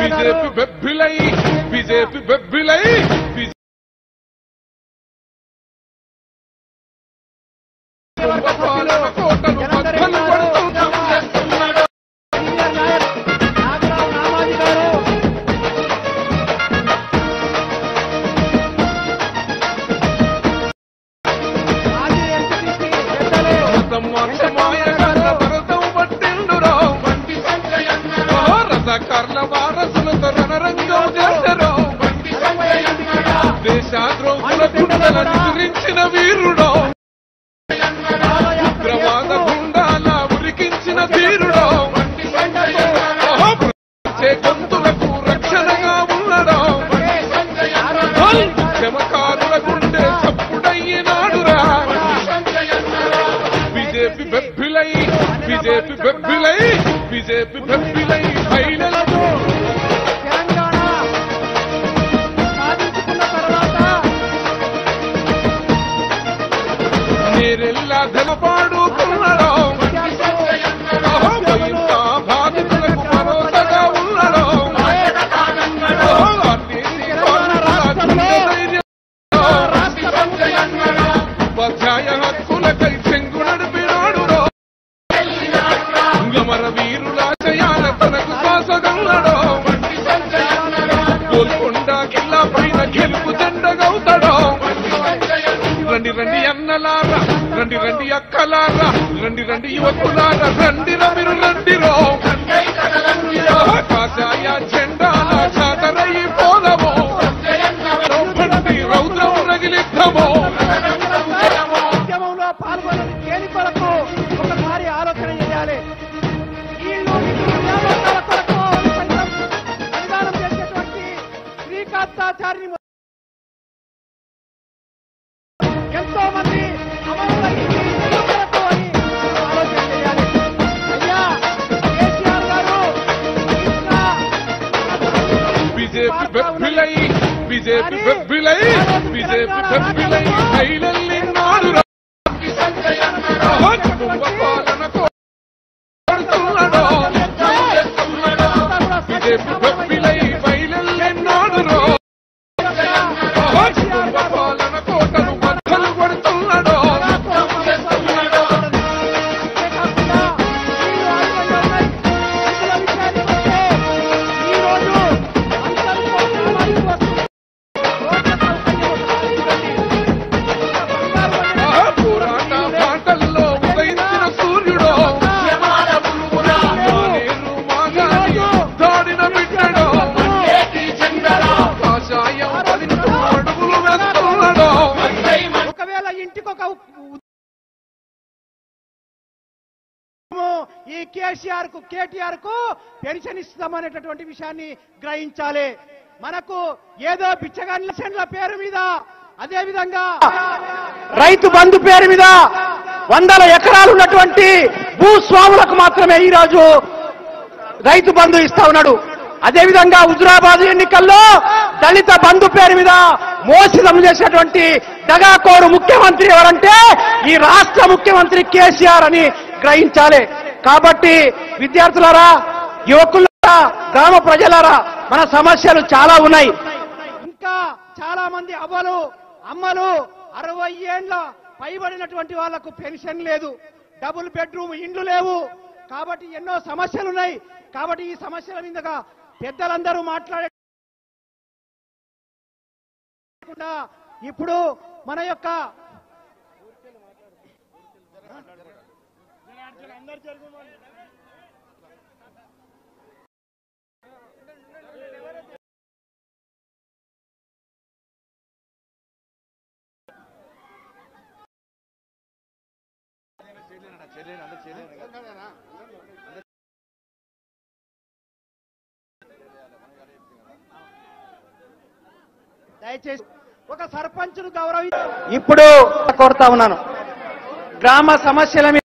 BJP బెబ్బిలై BJP బెబ్బిలై BJP పాలన కోటను బద్దలు కొడుతున్నాడు. సీనియర్ నాయక్ నాగరావు నామాజీ గారు మాజీ ఎంపీటీసీ పెద్దలు రథం వర్షమాయ కర్ర భరతం పట్టిండురో. ఓ రథకర్ల వారసులతో రణరంగం చేసెరో. దేశాద్రోహుల గుండెలను ఎదిరించిన వీరుడో ఉగ్రవాద గుండాల ఉరికించిన ధీరుడో ఓహో, ప్రశ్నించే గొంతులకు రక్షణగా ఉన్నడో క్షమకారుల గుండె చప్పుడయ్యినాడురా బీజేపీ బెబ్బిలై బీజేపీ బెబ్బిలై బీజేపీ బెబ్బిలై ఫైనల్ తెలంగాణ సాధించుకున్న తర్వాత నేరెల్లా ధనపాడుకున్నాడో ఓహో, ఇంత బాధితులకు భరోసాగా ఉన్నాడో ఓహో, ఆర్టీసీ కార్మికుల గుండె ధైర్యం ఉపాధ్యాయ హక్కులకై చెంగు నడిపినాడురో గమర వీరుల జయాల తనకు శ్వాసగల్లడో గోల్కొండ కిల్లా పైన గెలుపు జెండగవుతాడో రండి రండి అన్నలారా రండి రండి అక్కలారా రండి రండి యువకులారా రండి మీరు రండిరో కాషాయ జెండాల చాతరయి పోదమో బండి రౌద్రం రగిలిద్దమో ఉద్యమంలో పాల్గొన్న దేని కొరకు ఒకసారి ఆలోచన చేయాలి వీళ్ళు నిధులు వ్యాపారాల కొరకు సైతం బలిదానం చేసేటువంటి శ్రీకాంతాచారిని ఎంతో మంది అమరులైంది ఎందుకు కొరకు అని ఆలోచన చేయాలి అయ్యా కేసీఆర్ గారు ఇంకా బీజేపీ బెబ్బిలై బీజేపీ బెబ్బిలై బీజేపీ బెబ్బిలై బయలెల్లి నాడురా కుటుంబ పాలన కోరుతున్నాడో బీజేపీ బెబ్బిలై బయలెల్లి నాడురో కుటుంబ పాలన కోటను బద్దలు కొడుతున్నాడో పురాణ పాటల్లో ఉదయించిన సూర్యుడో మానేరు మాగాని దాడిన బిడ్డడో కాషాయం పదింటూ అడుగులు వేస్తున్నాడో ఒకవేళ ఇంటికొక ఉ- ఈ కేసీఆర్ కు కేటీఆర్ కు పెన్షన్ ఇస్తామనేటటువంటి విషయాన్ని గ్రహించాలి మనకు ఏదో బిచ్చగాన్ల పేరు మీద అదే విధంగా రైతు బంధు పేరు మీద వందల ఎకరాలు ఉన్నటువంటి భూస్వాములకు మాత్రమే ఈ రోజు రైతు బంధు ఇస్తా ఉన్నాడు అదేవిధంగా హుజురాబాద్ ఎన్నికల్లో దళిత బంధు పేరు మీద మోసదం చేసినటువంటి దగాకోరు ముఖ్యమంత్రి ఎవరంటే ఈ రాష్ట్ర ముఖ్యమంత్రి కేసీఆర్ అని గ్రహించాలి కాబట్టి విద్యార్థులారా యువకులారా గ్రామ ప్రజలారా మన సమస్యలు చాలా ఉన్నాయి ఇంకా చాలా మంది అవ్వలు అమ్మలు అరవై ఏండ్ల పైబడినటువంటి వాళ్లకు పెన్షన్ లేదు డబుల్ బెడ్రూమ్ ఇండ్లు లేవు కాబట్టి ఎన్నో సమస్యలు ఉన్నాయి కాబట్టి ఈ సమస్యల మీదుగా పెద్దలందరూ మాట్లాడే కాకుండా ఇప్పుడు మన యొక్క దయచేసి ఒక సర్పంచ్ను గౌరవి ఇప్పుడు కోరుతా ఉన్నాను గ్రామ సమస్యల మీద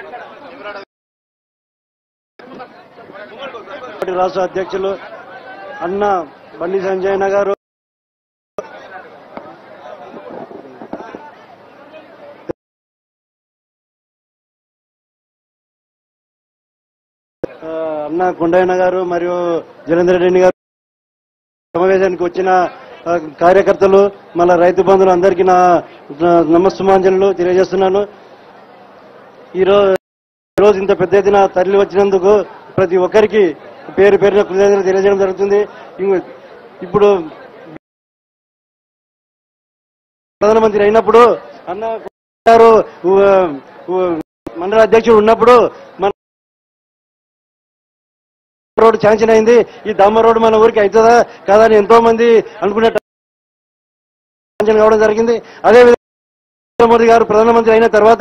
పార్టీ రాష్ట్ర అధ్యక్షులు అన్న బండి సంజయన గారు ఆ, అన్న కొండయ్యన గారు మరియు జలేంద్ర రెడ్డి గారు సమావేశానికి వచ్చిన ఆ, కార్యకర్తలు మళ్ళా రైతు బంధువులు అందరికీ నా నా నమస్సుమాంజలు తెలియజేస్తున్నాను ఈరోజు ఈరోజు ఇంత పెద్ద ఎత్తున తరలి వచ్చినందుకు ప్రతి ఒక్కరికి పేరు పేరున కృతజ్ఞతలు తెలియజేయడం జరుగుతుంది ఇంక- ఇప్పుడు ప్రధానమంత్రి అయినప్పుడు అన్న గారు ఉ- ఉ- మండల అధ్యక్షుడు ఉన్నప్పుడు మన రోడ్ శాంక్షన్ అయింది ఈ దమ్మ రోడ్ మన ఊరికి అవుతుందా కాదా అని ఎంతో మంది అనుకునే శాంక్షన్ కావడం జరిగింది అదే విధంగా నరేంద్ర మోదీ గారు ప్రధానమంత్రి అయిన తర్వాత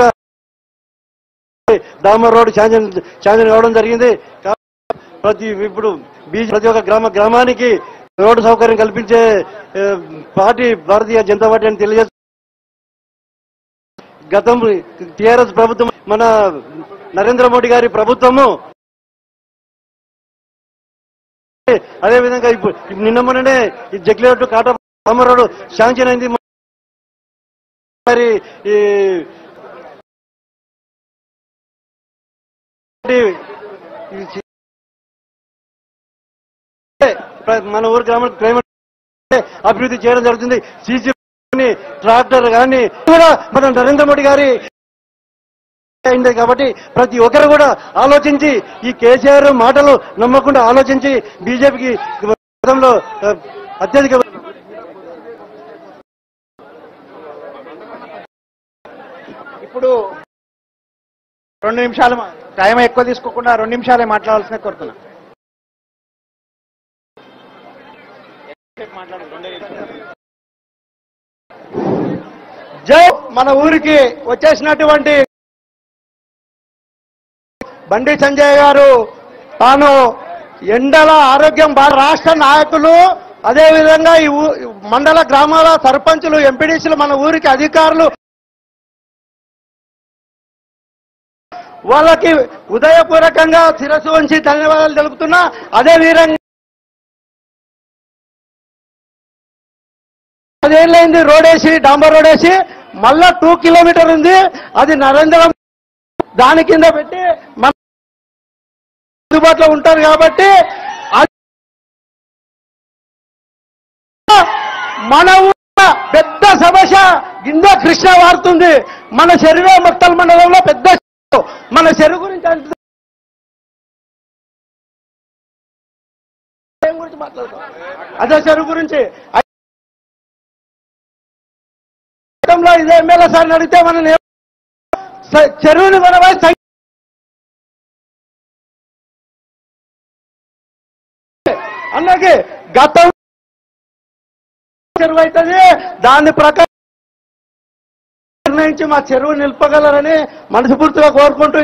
దామర్ రోడ్ శాంక్షన్ శాంక్షన్ కావడం జరిగింది కా- ప్రతి ఇప్పుడు బీజే ప్రతి ఒక్క గ్రామ గ్రామానికి రోడ్డు సౌకర్యం కల్పించే ఏ, పార్టీ భారతీయ జనతా పార్టీ అని తెలియజేస్తూ గతం టిఆర్ఎస్ ప్రభుత్వం మన నరేంద్ర మోడీ గారి ప్రభుత్వము అదే విధంగా ఇప్పుడు ఇప్పుడు నిన్న మొన్ననే ఈ జగ్లేట్ కాటా దామర్ రోడ్ శాంక్షన్ అయింది మరి ఈ ఈ మన ఊరు గ్రామ ప్రేమ అభివృద్ధి చేయడం జరుగుతుంది సీసీ ట్రాక్టర్ కానీ కూడా మన నరేంద్ర మోడీ గారి అయింది కాబట్టి ప్రతి ఒక్కరు కూడా ఆలోచించి ఈ కేసీఆర్ మాటలు నమ్మకుండా ఆలోచించి బీజేపీకి గతంలో ఆ, అత్యధిక ఇప్పుడు రెండు నిమిషాలు మా- టైం ఎక్కువ తీసుకోకుండా రెండు నిమిషాలే మాట్లాడాల్సిన కోరుతున్నా జై మన ఊరికి వచ్చేసినటువంటి బండి సంజయ్ గారు తాను ఎండల ఆరోగ్యం బాగా రాష్ట్ర నాయకులు అదే విధంగా ఈ ఊ- మండల గ్రామాల సర్పంచులు ఎంపీడీసీలు మన ఊరికి అధికారులు వాళ్ళకి ఉదయపూర్వకంగా శిరస్సు ఉంచి ధన్యవాదాలు తెలుపుతున్నా అదే విధంగా పదేళ్ళైంది రోడ్ వేసి డాంబర్ రోడ్ వేసి మళ్ళా టూ కిలోమీటర్ ఉంది అది నరేంద్ర దాని కింద పెట్టి మన అందుబాటులో ఉంటారు కాబట్టి అది మన ఊళ్ళో పెద్ద సమస్య కింద కృష్ణ వారుతుంది మన చెరువే మొత్తల మండలంలో పెద్ద చెరువు. మన చెరువు గురించి అంటే ఏం గురించి మాట్లాడతాం అదే చెరువు గురించి గతంలో ఇదే ఎమ్మెల్యే సార్ని అడిగితే మనం ఏ- స- చెరువుని కొనవై అన్నకి గతం చెరువు అవుతుంది దాని ప్రకారం నిర్ణయించి మా చెరువు నిలుపగలరని మనస్ఫూర్తిగా కోరుకుంటూ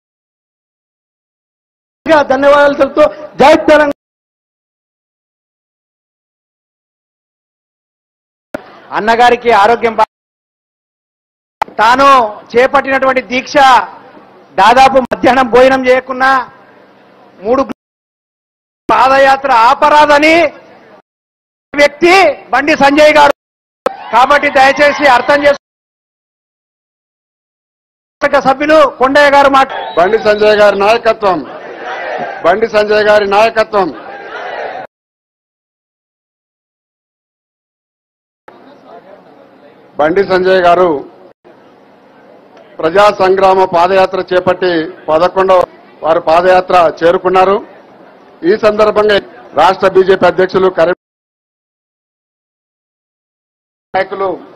ఇంకా ధన్యవాదాలు తెలుపుతూ జై తెలంగాణ అన్నగారికి ఆరోగ్యం బా- తాను చేపట్టినటువంటి దీక్ష దాదాపు మధ్యాహ్నం భోజనం చేయకున్నా మూడు పాదయాత్ర ఆపరాదని వ్యక్తి బండి సంజయ్ గారు కాబట్టి దయచేసి అర్థం చేసుకో సభ్యులు కొండయ్య గారు మాట బండి సంజయ్ గారి నాయకత్వం బండి సంజయ్ గారి నాయకత్వం బండి సంజయ్ గారు ప్రజా సంగ్రామ పాదయాత్ర చేపట్టి పదకొండవ వారు పాదయాత్ర చేరుకున్నారు ఈ సందర్భంగా రాష్ట్ర బీజేపీ అధ్యక్షులు కరీం నాయకులు